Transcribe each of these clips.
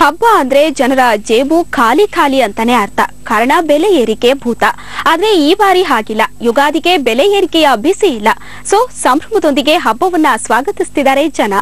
ಹಬ್ಬ ಅಂದ್ರೆ ಜನರ ಜೇಬು ಖಾಲಿ ಖಾಲಿ ಅಂತಾನೆ ಅರ್ಥ ಕಾರಣ ಬೆಲೆ ಏರಿಕೆ ಭೂತ ಆದ್ರೆ ಈ ಬಾರಿ ಹಾಗಿಲ್ಲ ಯುಗಾದಿಗೆ ಬೆಲೆ ಏರಿಕೆಯ ಬಿಸಿ ಇಲ್ಲ ಸೊ ಸಂಭ್ರಮದೊಂದಿಗೆ ಹಬ್ಬವನ್ನ ಸ್ವಾಗತಿಸ್ತಿದ್ದಾರೆ ಜನ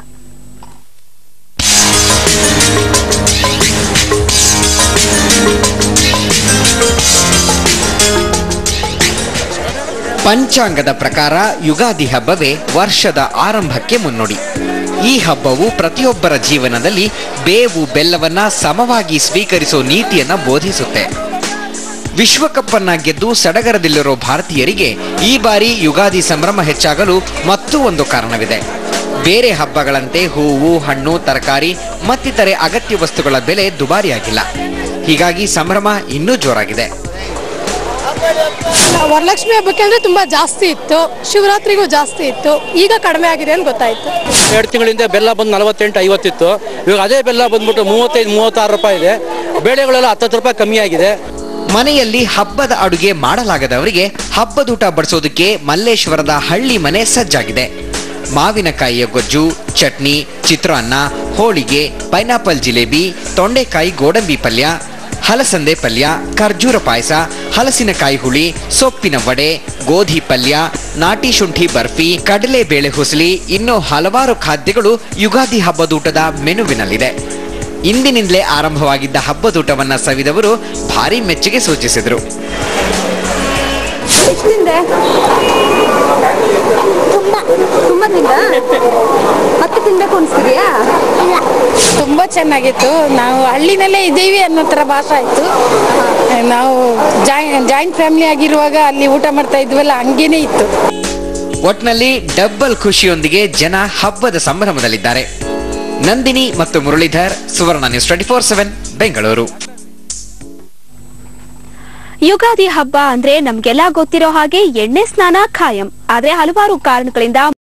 ಪಂಚಾಂಗದ ಪ್ರಕಾರ ಯುಗಾದಿ ಹಬ್ಬವೇ ವರ್ಷದ ಆರಂಭಕ್ಕೆ ಮುನ್ನುಡಿ ಈ ಹಬ್ಬವು ಪ್ರತಿಯೊಬ್ಬರ ಜೀವನದಲ್ಲಿ ಬೇವು ಬೆಲ್ಲವನ್ನ ಸಮವಾಗಿ ಸ್ವೀಕರಿಸೋ ನೀತಿಯನ್ನ ಬೋಧಿಸುತ್ತೆ ವಿಶ್ವಕಪ್ ಅನ್ನ ಗೆದ್ದು ಸಡಗರದಲ್ಲಿರೋ ಭಾರತೀಯರಿಗೆ ಈ ಬಾರಿ ಯುಗಾದಿ ಸಂಭ್ರಮ ಹೆಚ್ಚಾಗಲು ಮತ್ತೂ ಒಂದು ಕಾರಣವಿದೆ ಬೇರೆ ಹಬ್ಬಗಳಂತೆ ಹೂವು ಹಣ್ಣು ತರಕಾರಿ ಮತ್ತಿತರೆ ಅಗತ್ಯ ವಸ್ತುಗಳ ಬೆಲೆ ದುಬಾರಿಯಾಗಿಲ್ಲ ಹೀಗಾಗಿ ಸಂಭ್ರಮ ಇನ್ನೂ ಜೋರಾಗಿದೆ ವರಲಕ್ಷ್ಮಿ ಹಬ್ಬಕ್ಕೆ ಅಂದ್ರೆ ತುಂಬಾ ಜಾಸ್ತಿ ಇತ್ತು ಶಿವರಾತ್ರಿಗೂ ಜಾಸ್ತಿ ಇತ್ತು ಈಗ ಕಡಿಮೆ ಆಗಿದೆ ಅಂತ ಗೊತ್ತಾಯ್ತು ಎರಡು ತಿಂಗಳಿಂದ ಬೆಲ್ಲ ಬಂದು ನಲವತ್ತೆಂಟು ಐವತ್ತಿತ್ತು ಇವಾಗ ಅದೇ ಬೆಲ್ಲ ಬಂದ್ಬಿಟ್ಟು ಮೂವತ್ತೈದು ಮೂವತ್ತಾರು ರೂಪಾಯಿ ಇದೆ ಬೇಳೆಗಳೆಲ್ಲ ಹತ್ತತ್ತು ರೂಪಾಯಿ ಕಮ್ಮಿ ಆಗಿದೆ ಮನೆಯಲ್ಲಿ ಹಬ್ಬದ ಅಡುಗೆ ಮಾಡಲಾಗದವರಿಗೆ ಹಬ್ಬದೂಟ ಬಡಿಸೋದಕ್ಕೆ ಮಲ್ಲೇಶ್ವರದ ಹಳ್ಳಿ ಮನೆ ಸಜ್ಜಾಗಿದೆ ಮಾವಿನಕಾಯಿಯ ಗೊಜ್ಜು ಚಟ್ನಿ ಚಿತ್ರಾನ್ನ ಹೋಳಿಗೆ ಪೈನಾಪಲ್ ಜಿಲೇಬಿ ತೊಂಡೆಕಾಯಿ ಗೋಡಂಬಿ ಪಲ್ಯ ಹಲಸಂದೆ ಪಲ್ಯ ಖರ್ಜೂರ ಪಾಯಸ ಹಲಸಿನಕಾಯಿ ಹುಳಿ ಸೊಪ್ಪಿನ ವಡೆ ಗೋಧಿ ಪಲ್ಯ ನಾಟಿ ಶುಂಠಿ ಬರ್ಫಿ ಕಡಲೆ ಬೇಳೆ ಹುಸಲಿ ಇನ್ನೂ ಹಲವಾರು ಖಾದ್ಯಗಳು ಯುಗಾದಿ ಹಬ್ಬದೂಟದ ಮೆನುವಿನಲ್ಲಿದೆ ಇಂದಿನಿಂದಲೇ ಆರಂಭವಾಗಿದ್ದ ಹಬ್ಬದೂಟವನ್ನ ಸವಿದವರು ಭಾರಿ ಮೆಚ್ಚುಗೆ ಸೂಚಿಸಿದರು ತುಂಬಾ ಮತ್ತೆ ತಿನ್ಬೇಕು ಅನ್ಸ್ತಿದ್ಯಾ ತುಂಬಾ ಚೆನ್ನಾಗಿತ್ತು ನಾವು ಹಳ್ಳಿನಲ್ಲೇ ಇದ್ದೀವಿ ಅನ್ನೋ ತರ ಭಾಷೆ ಆಯ್ತು ನಾವು ಜಾಯಿಂಟ್ ಫ್ಯಾಮಿಲಿ ಆಗಿರುವಾಗ ಅಲ್ಲಿ ಊಟ ಮಾಡ್ತಾ ಇದ್ವಲ್ಲ ಹಂಗೇನೆ ಇತ್ತು ಒಟ್ನಲ್ಲಿ ಡಬ್ಬಲ್ ಖುಷಿಯೊಂದಿಗೆ ಜನ ಹಬ್ಬದ ಸಂಭ್ರಮದಲ್ಲಿದ್ದಾರೆ ನಂದಿನಿ ಮತ್ತು Muralidhar Suvarna news twenty four seven Bengaluru Ugadi ಹಬ್ಬ ಅಂದ್ರೆ ನಮ್ಗೆಲ್ಲ ಗೊತ್ತಿರೋ ಹಾಗೆ ಎಣ್ಣೆ ಸ್ನಾನ ಖಾಯಂ ಆದ್ರೆ ಹಲವಾರು ಕಾರಣಗಳಿಂದ